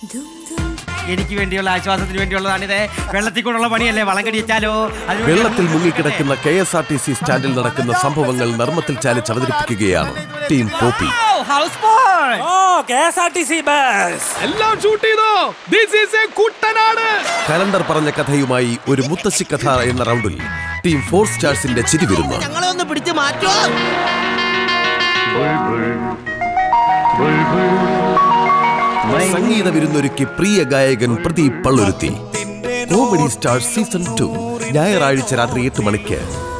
എനിക്ക് വേണ്ടിയുള്ള ആശ്വാസത്തിന് വേണ്ടിയുള്ളതാണിത് വെള്ളത്തിൽ കൊണ്ടുള്ള പണിയല്ലേ വളം കടിച്ചാലോ അതിന് വേണ്ടി വെള്ളത്തിൽ മുങ്ങിക്കിടക്കുന്ന K S R T C സ്റ്റാൻഡിൽ നടക്കുന്ന സംഭവങ്ങൾ നർമ്മത്തിൽ ചാലിച്ച് അവതരിപ്പിക്കുകയാണ് ടീം പോപ്പി ഹൗസ് ബോയ് ഓ K S R T C bus എല്ലാം ഷൂട്ട് ചെയ്തോ this is a Kuttanad calendar പറഞ്ഞ കഥയുമായി ഒരു മുത്തശ്ശി കഥ എന്ന റൗണ്ടിൽ ടീം ഫോർ സ്റ്റാർസിന്റെ ചിരി വരുന്നു ഞങ്ങളെ ഒന്ന് പിടിച്ചു മാറ്റോ സംഗീത വിരുന്നൊരുക്കി പ്രിയ ഗായകൻ Pradeep Palluruthy comedy star season two ഞായറാഴ്ച രാത്രി എട്ട് മണിക്ക്